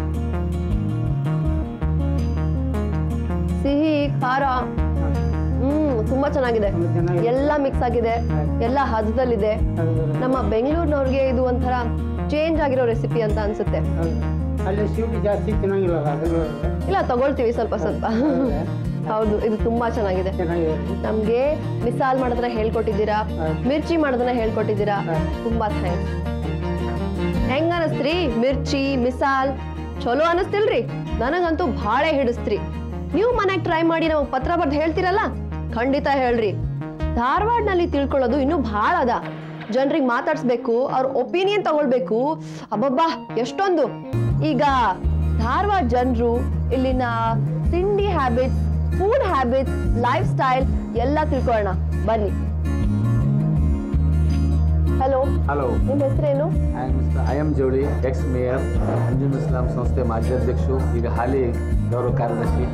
ಸಿಹಿ ಖಾರ
ಹಾಂ.
ಹ್ಮ್ ತುಂಬಾ ಚೆನ್ನಾಗಿದೆ
ತುಂಬ ಚೆನ್ನಾಗಿದೆ.
ಎಲ್ಲ ಮಿಕ್ಸ್ ಆಗಿದೆ ಎಲ್ಲ ಹದದಲ್ಲಿದೆ
ಹೌದು.
ನಮ್ಮ ಬೆಂಗಳೂರಿನವ್ರಿಗೆ ಇದು ಒಂಥರ ಚೇಂಜ್ ಆಗಿರೋ ರೆಸಿಪಿ ಅಂತ ಅನ್ಸುತ್ತೆ
ಹೌದು. ಅಲ್ಲಿ ಸ್ವೀಟ್ ಜಾಸ್ತಿ ತಿನ್ನಂಗಿಲ್ಲ ಅದು
ಇಲ್ಲ ತಗೊಳ್ತೀವಿ ಸ್ವಲ್ಪ ಸ್ವಲ್ಪ ಹೌದು ಇದು ತುಂಬಾ ಚೆನ್ನಾಗಿದೆ
ಚೆನ್ನಾಗಿದೆ
ನಮ್ಗೆ ಮಿಸಾಲ್ ಮಾಡೋದನ್ನ ಹೇಳ್ಕೊಟ್ಟಿದ್ದೀರಾ
ಹೌದು.
ಮಿರ್ಚಿ ಮಾಡೋದನ್ನ ಹೇಳ್ಕೊಟ್ಟಿದ್ದೀರಾ
ಹೌದು.
ತುಂಬಾ ಥ್ಯಾಂಕ್ಸ್ ಹೆಂಗ ಅನಸ್ತ್ರಿ ಮಿರ್ಚಿ ಮಿಸಾಲ್ ಚಲೋ ಅನಸ್ತಿಲ್ರಿ ನನಗಂತೂ ಭಾಳ ಹಿಡಿಸ್ತ್ರಿ ನೀವು ಮನೆಗೆ ಟ್ರೈ ಮಾಡಿ ನಮಗೆ ಪತ್ರ ಬರ್ದು ಹೇಳ್ತೀರಲ್ಲ ಖಂಡಿತ ಹೇಳ್ರಿ ಧಾರವಾಡನಲ್ಲಿ ತಿಳ್ಕೊಳ್ಳೋದು ಇನ್ನೂ ಭಾಳ ಅದ ಜನರಿಗೆ ಮಾತಾಡ್ಸ್ಬೇಕು ಅವ್ರ ಒಪಿನಿಯನ್ ತಗೊಳ್ಬೇಕು ಅಬ್ಬಬ್ಬಾ ಎಷ್ಟೊಂದು ಈಗ ಧಾರವಾಡ ಜನರು ಇಲ್ಲಿನ ತಿಂಡಿ habits food habits lifestyle ಎಲ್ಲ ತಿಳ್ಕೊಳ್ಳೋಣ ಬನ್ನಿ ಹಲೋ
ಹಲೋ
ನಿಮ್ಮ ಹೆಸರೇನು
I am mister I am ಜೋಡಿ ಎಕ್ಸ್ ಮೇಯರ್ ಅಂಜುಮ್ ಇಸ್ಲಾಂ ಸಂಸ್ಥೆ ಮಾಜಿ ಅಧ್ಯಕ್ಷರು ಈಗ ಹಾಲಿ ಗೌರವ ಕಾರ್ಯದರ್ಶಿ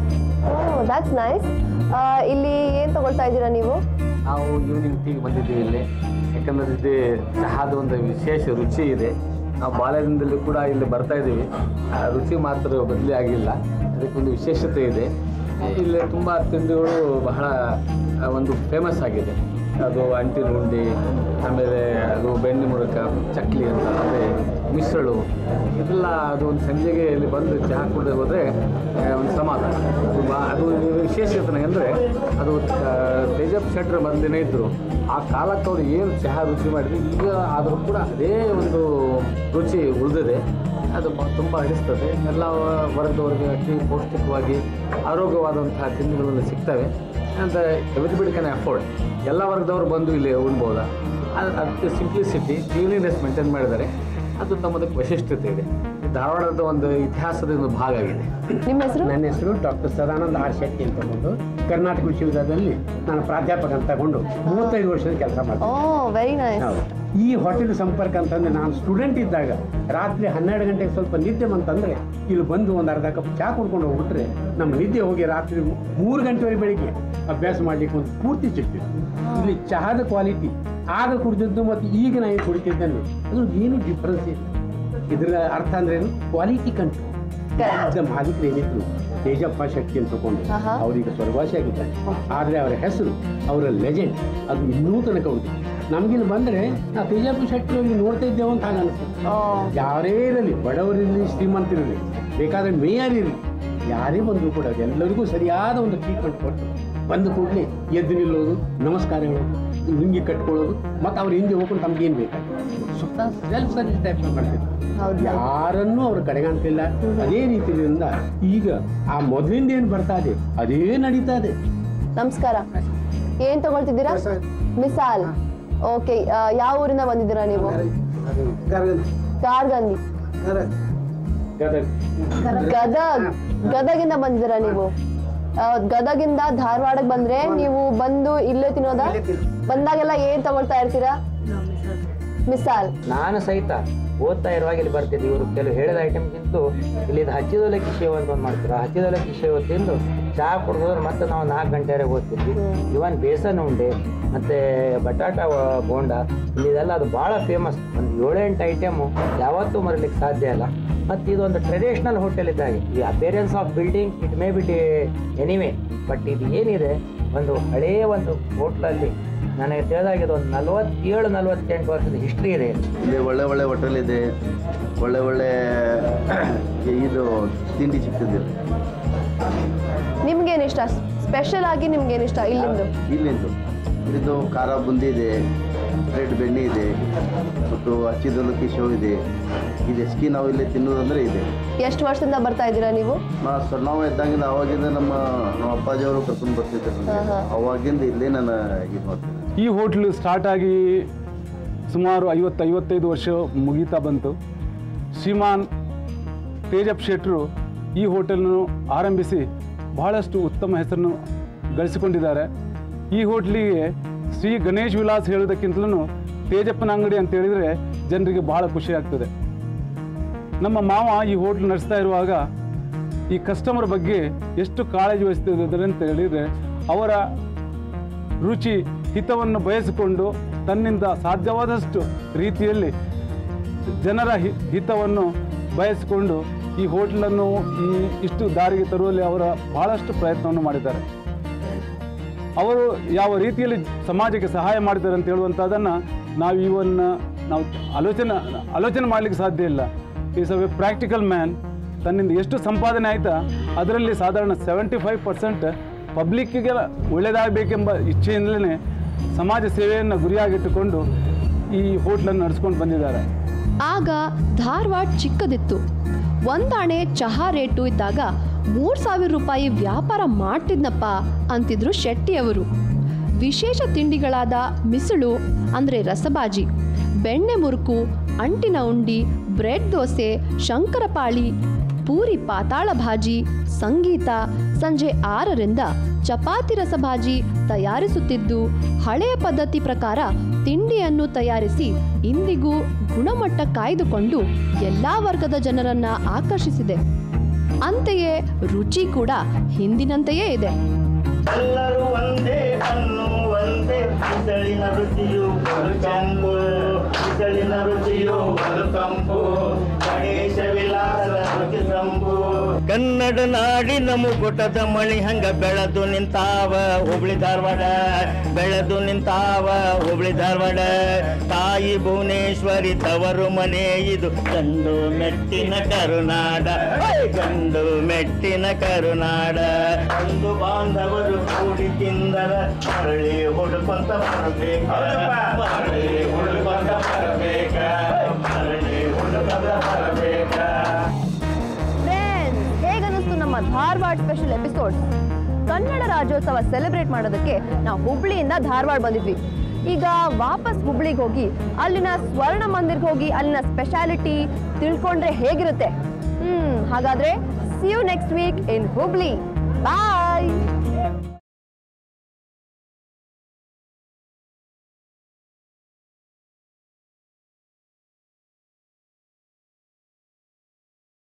ಓ ದ್ಯಾಟ್ಸ್ ನೈಸ್ ಇಲ್ಲಿ ಏನು ತಗೊಳ್ತಾ ಇದ್ದೀರಾ ನೀವು
ನಾವು ಈವ್ನಿಂಗ್ ಟೀಗೆ ಬಂದಿದ್ದೀವಿ ಇಲ್ಲಿ ಯಾಕಂದ್ರೆ ಇಲ್ಲಿ ಚಹಾದ ಒಂದು ವಿಶೇಷ ರುಚಿ ಇದೆ ನಾವು ಬಾಲ್ಯದಿಂದಲೂ ಕೂಡ ಇಲ್ಲಿ ಬರ್ತಾ ಇದ್ದೀವಿ ಆ ರುಚಿ ಮಾತ್ರ ಬದಲಿ ಆಗಿಲ್ಲ ಅದಕ್ಕೊಂದು ವಿಶೇಷತೆ ಇದೆ ಇಲ್ಲಿ ತುಂಬ ತಿಂಡಿಗಳು ಬಹಳ ಆ, ಒಂದು ಫೇಮಸ್ ಆಗಿದೆ ಅದು ಅಂಟಿನ ಉಂಡಿ ಆಮೇಲೆ ಅದು ಬೆಣ್ಣೆ ಮುರುಕ ಚಕ್ಲಿ ಅಂತ ಅಂದರೆ ಮಿಶ್ರಳು ಇದೆಲ್ಲ ಅದು ಒಂದು ಸಂಜೆಗೆ ಇಲ್ಲಿ ಬಂದು ಚಹಾ ಕುಡಿದು ಹೋದರೆ ಒಂದು ಸಮಾಧಾನ ಅದು ಬಾ- ಅದು ವಿಶೇಷತೆ ಅಂದರೆ ಅದು ಆ, ತೇಜಪ್ ಶೆಟ್ರ್ ಮೊದಲಿನೇ ಇದ್ದರು ಆ ಕಾಲಕ್ಕೆ ಅವರು ಏನು ಚಹಾ ರುಚಿ ಮಾಡಿದ್ರು ಈಗ ಆದರೂ ಕೂಡ ಅದೇ ಒಂದು ರುಚಿ ಉಳಿದಿದೆ ಅದು ಬ- ತುಂಬ ಹಿಡಿಸ್ತದೆ ಎಲ್ಲ ವರ್ಗದವರಿಗೆ ಅತಿ ಪೌಷ್ಟಿಕವಾಗಿ ಆರೋಗ್ಯವಾದಂತಹ ತಿಂಡಿಗಳನ್ನು ಸಿಗ್ತವೆ ಅಂತ ಎವ್ರಿಬಡಿ ಕ್ಯಾನ್ ಅಫೋರ್ಡ್ ಎಲ್ಲ ವರ್ಗದವರು ಬಂದು ಇಲ್ಲಿ ಉಣ್ಬೋದಾ ಅದು ಅದಕ್ಕೆ ಸಿಂಪ್ಲಿಸಿಟಿ ಕ್ಲೀನಿನೆಸ್ ಮೇಂಟೈನ್ ಮಾಡಿದ್ದಾರೆ ಅದು ತಮ್ಮದಕ್ಕೆ ವೈಶಿಷ್ಟ್ಯತೆ ಇದೆ ಈ ಧಾರವಾಡದ ಒಂದು ಇತಿಹಾಸದ ಒಂದು ಭಾಗ ಆಗಿದೆ
ನಿಮ್ಮ ಹೆಸರು
ನನ್ನ ಹೆಸರು ಡಾಕ್ಟರ್ ಸದಾನಂದ ಆರ್ ಶೆಟ್ಟಿ ಅಂತ ಬಂದು ಕರ್ನಾಟಕ ವಿಶ್ವವಿದ್ಯಾಲಯದಲ್ಲಿ ನಾನು ಪ್ರಾಧ್ಯಾಪಕ ಅಂತ ತಗೊಂಡು ಮೂವತ್ತೈದು ವರ್ಷದ ಕೆಲಸ
ಓ
ಮಾಡ್ತೀನಿ
ವೆರಿ ನೈಸ್
ಹೌದು. ಈ ಹೋಟೆಲ್ ಸಂಪರ್ಕ ಅಂತಂದ್ರೆ ನಾನು ಸ್ಟೂಡೆಂಟ್ ಇದ್ದಾಗ ರಾತ್ರಿ ಹನ್ನೆರಡು ಗಂಟೆಗೆ ಸ್ವಲ್ಪ ನಿದ್ದೆ ಬಂತಂದ್ರೆ ಇಲ್ಲಿ ಬಂದು ಒಂದು ಅರ್ಧ ಕಪ್ ಚಹಾ ಕುಡ್ಕೊಂಡು ಹೋಗ್ಬಿಟ್ರೆ ನಮ್ಮ ನಿದ್ದೆ ಹೋಗಿ ರಾತ್ರಿ ಮೂ- ಮೂರು ಗಂಟೆವರೆಗೆ ಬೆಳಿಗ್ಗೆ ಅಭ್ಯಾಸ ಮಾಡ್ಲಿಕ್ಕೆ ಒಂದು ಪೂರ್ತಿ ಸಿಗ್ತಿದೆ ಇಲ್ಲಿ ಚಹಾದ ಕ್ವಾಲಿಟಿ ಆಗ ಕುಡಿದಿದ್ದು ಮತ್ತು ಈಗ ನಾನು ಕುಡಿತಿದ್ದೇನೆ ಅದು ಏನು ಡಿಫ್ರೆನ್ಸ್ ಇದೆ ಇದರ ಅರ್ಥ ಅಂದ್ರೆ ಏನು ಕ್ವಾಲಿಟಿ ಕಂಟ್ರೋಲ್
Correct.
ಇದ್ದ ಮಾಲೀಕರು ಏನಿದ್ರು ತೇಜಪ್ಪ ಶಕ್ತಿ ಅಂತ ತಗೊಂಡು
ಆಹಾ.
ಅವರೀಗ ಸ್ವರ್ಗವಾಸಿ ಆಗಿದ್ದಾರೆ ಆದರೆ ಅವರ ಹೆಸರು ಅವರ ಲೆಜೆಂಡ್ ಅದು ಇನ್ನೂ ತನಕ ಉಳಿದಿದೆ ನಮಗಿಲ್ಲಿ ಬಂದರೆ ನಾವು ತೇಜಪ್ಪ ಶೆಟ್ಟಿ ಅವ್ರಿಗೆ ನೋಡ್ತಾ ಇದ್ದೇವೆ ಅಂತ ಹಾಗೆ ಅನಿಸ್ತದೆ
ಓ
ಯಾರೇ ಇರಲಿ ಬಡವರಿರಲಿ ಶ್ರೀಮಂತರಿರಲಿ ಬೇಕಾದ್ರೆ ಮೇಯರ್ ಇರಲಿ ಯಾರೇ ಬಂದರೂ ಕೂಡ ಎಲ್ಲರಿಗೂ ಸರಿಯಾದ ಒಂದು ಟ್ರೀಟ್ಮೆಂಟ್ ಕೊಟ್ಟು ಬಂದ ಕೂಡಲೇ ಎದ್ದು ನಿಲ್ಲೋದು ನಮಸ್ಕಾರ ಹೇಳೋದು ಲುಂಗಿ ಕಟ್ಕೊಳ್ಳೋದು ಮತ್ತು ಅವ್ರ ಹಿಂದೆ ಹೋಗ್ಕೊಂಡು ತಮ್ಗೇನು ಬೇಕಾಗಿ ಸ್ವತಃ ಸೆಲ್ಫ್ ಸರ್ವಿಸ್ ಟೈಪ್ ಮಾಡ್ತಿದ್ರು
ಹೌದು
ಯಾರನ್ನೂ ಅವ್ರು ಕಡೆಗಾಣ್ತಿಲ್ಲ ಅದೇ ರೀತಿಯಿಂದ ಈಗ ಆ ಮೊದಲಿಂದ ಏನು ಬರ್ತಾ ಇದೆ ಅದೇ ನಡೀತಾ ಇದೆ
ನಮಸ್ಕಾರ ಏನ್ ತಗೊಳ್ತಿದ್ದೀರಾ ಮಿಸಾಲ್ ಓಕೆ ಯಾವ ಊರಿಂದ ಬಂದಿದ್ದೀರಾ ನೀವು ಕಾರ್ಗಂದಿ
ಗದಗ
ಗದಗ್ ಗದಗಿಂದ ಬಂದಿದ್ದೀರಾ ನೀವು ಆ, ಗದಗಿಂದ ಧಾರವಾಡಕ್ಕೆ ಬಂದ್ರೆ ನೀವು ಬಂದು ಇಲ್ಲೇ ತಿನ್ನೋದಾ ಬಂದಾಗೆಲ್ಲ ಏನ್ ತಗೊಳ್ತಾ ಇರ್ತೀರಾ ಮಿಸಾಲ್
ನಾನು ಸಹಿತ ಓದ್ತಾ ಇರುವಾಗ ಇಲ್ಲಿ ಬರ್ತಿದ್ದೆ ಇವರು ಕೆಲವು ಹೇಳಿದ ಐಟಮ್ಗಿಂತೂ ಇಲ್ಲಿ ಇದು ಹಚ್ಚಿದೋಲಕ್ಕಿ ಶೇವ್ ಅಂತ ಒಂದು ಮಾಡ್ತಾರೆ ಹಚ್ಚಿದೋಲಕ್ಕಿ ಶೇವ್ ತಿಂದು ಚಹಾ ಕುಡಿದ್ರೆ ಮತ್ತೆ ನಾವು ನಾಲ್ಕು ಗಂಟೆವರೆಗೆ ಓದ್ತಿದ್ವಿ ಇವನ್ ಬೇಸನ್ ಉಂಡೆ ಮತ್ತೆ ಬಟಾಟ ವ- ಬೋಂಡ ಇಲ್ಲಿ ಇದೆಲ್ಲ ಅದು ಭಾಳ ಫೇಮಸ್ ಒಂದು ಏಳೆಂಟು ಐಟಮು ಯಾವತ್ತೂ ಮರಲಿಕ್ಕೆ ಸಾಧ್ಯ ಇಲ್ಲ ಮತ್ತು ಇದೊಂದು ಟ್ರೆಡಿಷನಲ್ ಹೋಟೆಲ್ ಇದ್ದಾಗೆ ಈ appearance of building it may be anyway but ಇದು ಏನಿದೆ ಒಂದು ಹಳೆಯ ಒಂದು ಹೋಟ್ಲಲ್ಲಿ ನನಗೆ ತಿಳಿದಾಗಿದೆ ಒಂದು ನಲವತ್ತೇಳು ನಲವತ್ತೆಂಟು ವರ್ಷದ ಹಿಸ್ಟ್ರಿ ಇದೆ ಇಲ್ಲಿ.
ಇಲ್ಲಿ ಒಳ್ಳೆ ಒಳ್ಳೆ ಹೋಟೆಲ್ ಇದೆ ಒಳ್ಳೆ ಒಳ್ಳೆ ಇದು ತಿಂಡಿ ಸಿಗ್ತದೆ
ನಿಮ್ಗೇನ್ ಇಷ್ಟ ಸ್ಪೆಷಲ್ ಆಗಿ ನಿಮ್ಗೇನ್ ಇಷ್ಟ ಇಲ್ಲಿಂದು
ಇಲ್ಲಿಂದು ಇದು ಖಾರ ಬುಂದಿ ಇದೆ ಬ್ರೆಡ್ ಬೆಣ್ಣೆ ಇದೆ ಮತ್ತು ಹಚ್ಚಿದಲಕ್ಕಿ ಶೋ ಇದೆ ಇದೆ ಸ್ಕಿ ನಾವು ಇಲ್ಲಿ ತಿನ್ನೋದಂದ್ರೆ ಇದೆ
ಎಷ್ಟು ವರ್ಷದಿಂದ ಬರ್ತಾ ಇದ್ದೀರಾ ನೀವು
ನಾ ಸಣ್ಣವ ಇದ್ದಾಗಿಂದ ಅವಾಗಿಂದ ನಮ್ಮ ನಮ್ಮ ಅಪ್ಪಾಜಿಯವರು ಕರ್ಕೊಂಡು ಬರ್ತಿದ್ದರು
ಹಾ, ಹಾ.
ಅವಾಗಿಂದ ಇಲ್ಲೇ ನಾನು ಇದು ಮಾಡ್ತೀನಿ
ಈ ಹೋಟ್ಲು ಸ್ಟಾರ್ಟ್ ಆಗಿ ಸುಮಾರು ಐವತ್ತು ಐವತ್ತೈದು ವರ್ಷ ಮುಗೀತಾ ಬಂತು ಶ್ರೀಮಾನ್ ತೇಜಪ್ ಶೆಟ್ರು ಈ ಹೋಟೆಲ್ನು ಆರಂಭಿಸಿ ಬಹಳಷ್ಟು ಉತ್ತಮ ಹೆಸರನ್ನು ಗಳಿಸಿಕೊಂಡಿದ್ದಾರೆ ಈ ಹೋಟ್ಲಿಗೆ ಶ್ರೀ ಗಣೇಶ್ ವಿಲಾಸ್ ಹೇಳೋದಕ್ಕಿಂತಲೂ ತೇಜಪ್ಪನ ಅಂಗಡಿ ಅಂತ ಹೇಳಿದರೆ ಜನರಿಗೆ ಬಹಳ ಖುಷಿ ಆಗ್ತದೆ ನಮ್ಮ ಮಾವ ಈ ಹೋಟ್ಲ್ ನಡೆಸ್ತಾ ಇರುವಾಗ ಈ ಕಸ್ಟಮರ್ ಬಗ್ಗೆ ಎಷ್ಟು ಕಾಳಜಿ ವಹಿಸ್ತಿದ್ದಾರೆ ಅಂತ ಹೇಳಿದರೆ ಅವರ ರುಚಿ ಹಿತವನ್ನು ಬಯಸಿಕೊಂಡು ತನ್ನಿಂದ ಸಾಧ್ಯವಾದಷ್ಟು ರೀತಿಯಲ್ಲಿ ಜನರ ಹಿ- ಹಿತವನ್ನು ಬಯಸಿಕೊಂಡು ಈ ಹೋಟ್ಲನ್ನು ಈ ಇಷ್ಟು ದಾರಿಗೆ ತರುವಲ್ಲಿ ಅವರ ಬಹಳಷ್ಟು ಪ್ರಯತ್ನವನ್ನು ಮಾಡಿದ್ದಾರೆ ಅವರು ಯಾವ ರೀತಿಯಲ್ಲಿ ಸಮಾಜಕ್ಕೆ ಸಹಾಯ ಮಾಡಿದ್ದಾರೆ ಅಂತ ಹೇಳುವಂಥದ್ದನ್ನು ನಾವು ಇವನ್ನ ನಾವು ಆಲೋಚನೆ ಆಲೋಚನೆ ಮಾಡಲಿಕ್ಕೆ ಸಾಧ್ಯ ಇಲ್ಲ ಈಸ್ ಅ ಪ್ರಾಕ್ಟಿಕಲ್ ಮ್ಯಾನ್ ತನ್ನಿಂದ ಎಷ್ಟು ಸಂಪಾದನೆ ಆಯ್ತಾ ಅದರಲ್ಲಿ ಸಾಧಾರಣ ಸೆವೆಂಟಿ ಫೈವ್ ಪರ್ಸೆಂಟ್ ಪಬ್ಲಿಕ್ಕಿಗೆ ಒಳ್ಳೆಯದಾಗಬೇಕೆಂಬ ಇಚ್ಛೆಯಿಂದಲೇ ಸಮಾಜ ಸೇವೆಯನ್ನು ಗುರಿಯಾಗಿಟ್ಟುಕೊಂಡು ಈ ಹೋಟ್ಲನ್ನು ನಡೆಸ್ಕೊಂಡು ಬಂದಿದ್ದಾರೆ
ಆಗ ಧಾರವಾಡ ಚಿಕ್ಕದಿತ್ತು ಒಂದಾಣೆ ಚಹಾ ರೇಟು ಇದ್ದಾಗ ಮೂರು ಸಾವಿರ ರೂಪಾಯಿ ವ್ಯಾಪಾರ ಮಾಡ್ತಿದ್ನಪ್ಪ ಅಂತಿದ್ರು ಶೆಟ್ಟಿಯವರು ವಿಶೇಷ ತಿಂಡಿಗಳಾದ ಮಿಸುಳು ಅಂದರೆ ರಸಬಾಜಿ ಬೆಣ್ಣೆ ಮುರುಕು ಅಂಟಿನ ಉಂಡಿ ಬ್ರೆಡ್ ದೋಸೆ ಶಂಕರಪಾಳಿ ಪೂರಿ ಪಾತಾಳ ಭಾಜಿ ಸಂಗೀತ ಸಂಜೆ ಆರರಿಂದ ಚಪಾತಿ ರಸಭಾಜಿ ತಯಾರಿಸುತ್ತಿದ್ದು ಹಳೆಯ ಪದ್ಧತಿ ಪ್ರಕಾರ ತಿಂಡಿಯನ್ನು ತಯಾರಿಸಿ ಇಂದಿಗೂ ಗುಣಮಟ್ಟ ಕಾಯ್ದುಕೊಂಡು ಎಲ್ಲಾ ವರ್ಗದ ಜನರನ್ನ ಆಕರ್ಷಿಸಿದೆ ಅಂತೆಯೇ ರುಚಿ ಕೂಡ ಹಿಂದಿನಂತೆಯೇ ಇದೆ
ಎಲ್ಲರೂ ಒಂದೇ ಹಣ್ಣು ಒಂದೇ ಬಿಸಳಿನ ರುಚಿಯು ಬಲು ಕಂಪು ಬಿಸಳಿನ ರುಚಿಯು ಬಲು ಕಂಪು ಗಣೇಶ ವಿಲಾಸದ ರುಚಿ ಸಂಪು ಕನ್ನಡ ನಾಡಿನ ಮುಗುಟದ ಮಳಿ ಹಂಗ ಬೆಳೆದು ನಿಂತಾವ ಹುಬ್ಳಿ ಧಾರವಾಡ ಬೆಳೆದು ನಿಂತಾವ ಹುಬ್ಳಿ ಧಾರವಾಡ ತಾಯಿ ಭುವನೇಶ್ವರಿ ತವರು ಮನೆ ಇದು ಗಂಡು ಮೆಟ್ಟಿನ ಕರುನಾಡ ಹೇ! ಗಂಡು ಮೆಟ್ಟಿನ ಕರುನಾಡ ಒಂದು ಬಾಂಧವರು ಕೂಡಿ ತಿಂದರ ಮರಳಿ ಹುಡುಕೊಂತ ಬರಬೇಕ ಮರಳಿ ಹುಡುಕೊಂತ ಬರಬೇಕ ಮರಳಿ ಹುಡುಕೊಂತ ಬರಬೇಕ
ಫ್ರೆಂಡ್ಸ್ ಹೇಗನ್ನಿಸ್ತು ನಮ್ಮ Dharwad special episode Kannada Rajyotsava celebrate ಮಾಡೋದಕ್ಕೆ ನಾವು ಹುಬ್ಳಿಯಿಂದ ಧಾರವಾಡ ಬಂದಿದ್ವಿ ಈಗ ವಾಪಸ್ ಹುಬ್ಳಿಗೆ ಹೋಗಿ ಅಲ್ಲಿನ ಸ್ವರ್ಣ ಮಂದಿರ್ಗೆ ಹೋಗಿ ಅಲ್ಲಿನ ಸ್ಪೆಷಾಲಿಟಿ ತಿಳ್ಕೊಂಡ್ರೆ ಹೇಗಿರುತ್ತೆ ಹ್ಮ್ ಹಾಗಾದ್ರೆ see you next week in Hubli bye